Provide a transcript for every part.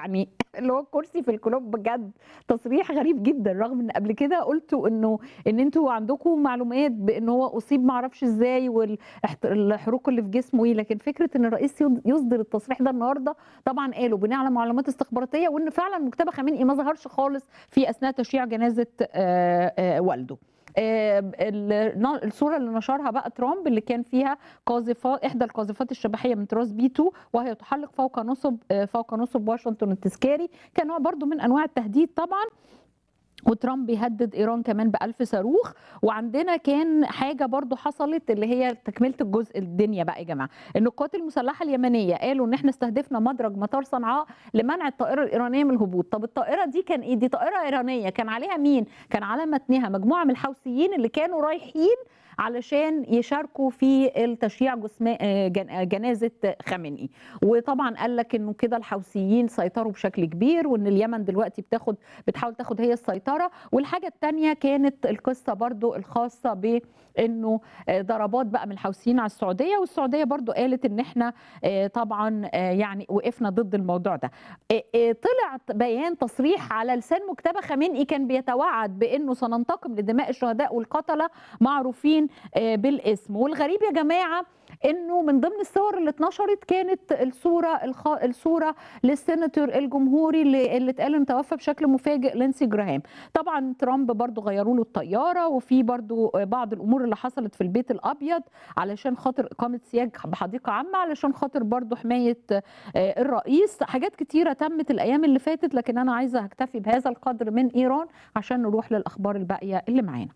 يعني اللي هو الكرسي في الكلوب بجد تصريح غريب جدا رغم ان قبل كده قلتوا انه ان انتوا عندكم معلومات بان هو اصيب ما اعرفش ازاي والحروق اللي في جسمه ايه لكن فكره ان الرئيس يصدر التصريح ده النهارده طبعا قالوا بناء على معلومات استخباراتيه وان فعلا مجتبى خامنئي ما ظهرش خالص في اثناء تشييع جنازه آه، آه، والده آه، ال- الصوره اللي نشرها بقى ترامب اللي كان فيها قاذفات احدى القاذفات الشبحيه من طراز بي 2 وهي تحلق فوق نصب آه، فوق نصب واشنطن التذكاري كان نوع برضو من انواع التهديد طبعا وترامب بيهدد ايران كمان بألف صاروخ وعندنا كان حاجه برضو حصلت اللي هي تكمله الجزء الدنيا بقى يا جماعه ان القوات المسلحه اليمنيه قالوا ان احنا استهدفنا مدرج مطار صنعاء لمنع الطائره الايرانيه من الهبوط طب الطائره دي كان ايه دي طائره ايرانيه كان عليها مين كان على متنها مجموعه من الحوثيين اللي كانوا رايحين علشان يشاركوا في التشييع جسما- آه، جن- آه، جنازه خامنئي وطبعا قال لك انه كده الحوثيين سيطروا بشكل كبير وان اليمن دلوقتي بتاخد بتحاول تاخد هي السيطره والحاجه الثانيه كانت القصه برضو الخاصه بانه آه، ضربات بقى من الحوثيين على السعوديه والسعوديه برضو قالت ان احنا آه، طبعا آه، يعني وقفنا ضد الموضوع ده آه، آه، طلع بيان تصريح على لسان مجتبى خامنئي كان بيتوعد بانه سننتقم لدماء الشهداء والقتله معروفين آه، بالاسم والغريب يا جماعه انه من ضمن الصور اللي اتنشرت كانت الصوره الخ... الصوره للسيناتور الجمهوري اللي, اللي اتقال انه توفى بشكل مفاجئ لينسي جراهام طبعا ترامب برضو غيروا له الطياره وفي برضو بعض الامور اللي حصلت في البيت الابيض علشان خاطر اقامه سياج بحديقه عامه علشان خاطر برضو حمايه آه، الرئيس حاجات كتيره تمت الايام اللي فاتت لكن انا عايزه اكتفي بهذا القدر من ايران عشان نروح للاخبار الباقيه اللي معانا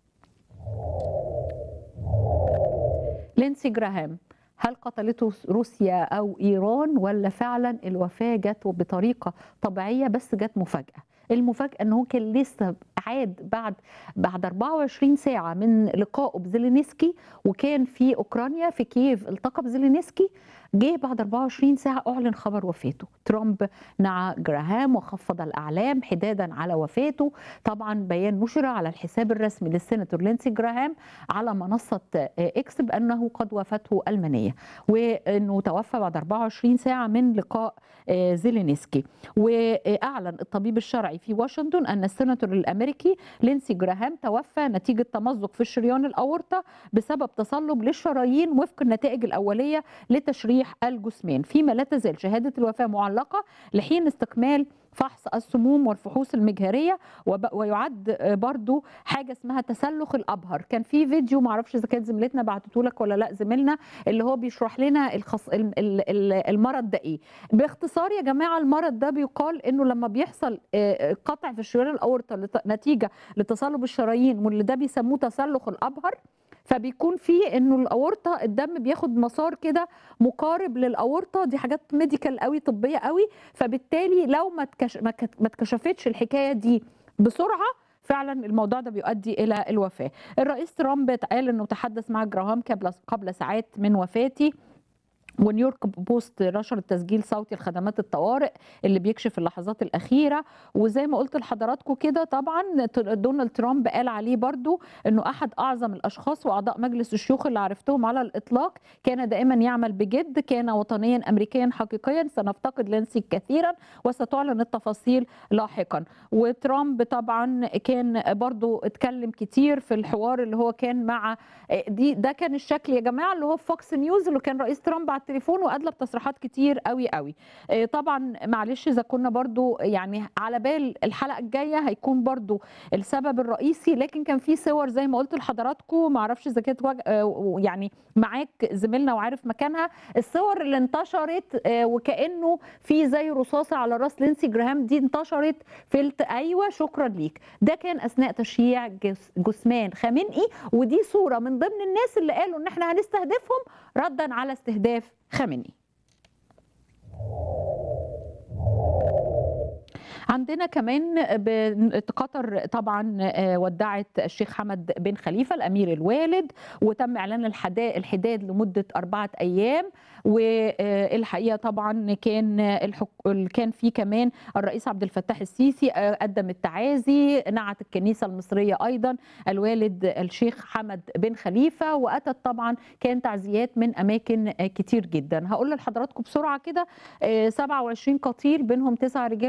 لينسي جراهام هل قتلته روسيا او ايران ولا فعلا الوفاه جت بطريقه طبيعيه بس جت مفاجاه المفاجاه ان هو كان لسه عاد بعد بعد 24 ساعه من لقائه بزيلينسكي وكان في اوكرانيا في كييف التقى بزيلينسكي جه بعد 24 ساعه اعلن خبر وفاته ترامب نعى جراهام وخفض الاعلام حدادا على وفاته طبعا بيان نشر على الحساب الرسمي للسيناتور لينسي جراهام على منصه اكس بانه قد وافته المنيه وانه توفى بعد 24 ساعه من لقاء آه، زيلينسكي واعلن الطبيب الشرعي في واشنطن ان السيناتور الامريكي لينسي جراهام توفى نتيجه تمزق في الشريان الاورطه بسبب تصلب للشرايين وفق النتائج الاوليه لتشريح الجثمان فيما لا تزال شهاده الوفاه معلقه لحين استكمال فحص السموم والفحوص المجهريه وب- ويعد برضو حاجه اسمها تسلخ الابهر كان في فيديو معرفش اذا كانت زميلتنا بعتته لك ولا لا زميلنا اللي هو بيشرح لنا الخص... ال- ال- ال- المرض ده ايه باختصار يا جماعه المرض ده بيقال انه لما بيحصل آه، قطع في الشريان الاورطه لت- نتيجه لتصلب الشرايين واللي ده بيسموه تسلخ الابهر فبيكون في انه الاورطه الدم بياخد مسار كده مقارب للاورطه دي حاجات ميديكال قوي طبيه قوي فبالتالي لو ما اتكش- ما كت- ما اتكشفتش الحكايه دي بسرعه فعلا الموضوع ده بيؤدي الى الوفاه الرئيس ترامب قال انه تحدث مع جراهام قبل قبل ساعات من وفاتي ونيويورك بوست نشر التسجيل صوتي لخدمات الطوارئ اللي بيكشف اللحظات الأخيرة وزي ما قلت لحضراتكم كده طبعا دونالد ترامب قال عليه برضو أنه أحد أعظم الأشخاص وأعضاء مجلس الشيوخ اللي عرفتهم على الإطلاق كان دائما يعمل بجد كان وطنيا أمريكيا حقيقيا سنفتقد لينسي كثيرا وستعلن التفاصيل لاحقا وترامب طبعا كان برضو اتكلم كتير في الحوار اللي هو كان مع دي ده كان الشكل يا جماعه اللي هو في فوكس نيوز اللي كان رئيس ترامب على التليفون وادلى بتصريحات كتير قوي قوي آه، طبعا معلش اذا كنا برضو يعني على بال الحلقه الجايه هيكون برضو السبب الرئيسي لكن كان في صور زي ما قلت لحضراتكم ما اعرفش اذا كانت وج- آه، يعني معاك زميلنا وعارف مكانها الصور اللي انتشرت آه، وكانه في زي رصاصه على راس لينسي جراهام دي انتشرت في الت... ايوه شكرا ليك ده كان اثناء تشييع جس... جثمان خامنئي ودي صوره من ضمن الناس اللي قالوا ان احنا هنستهدفهم ردا على استهداف خامنئي عندنا كمان ب- قطر طبعا آه، ودعت الشيخ حمد بن خليفه الامير الوالد وتم اعلان الحدا- الحداد لمده اربعه ايام والحقيقه طبعا كان الحك... كان في كمان الرئيس عبد الفتاح السيسي آه، قدم التعازي نعت الكنيسه المصريه ايضا الوالد الشيخ حمد بن خليفه واتت طبعا كان تعزيات من اماكن آه، كتير جدا هقول لحضراتكم بسرعه كده آه، 27 قتيل بينهم تسع رجال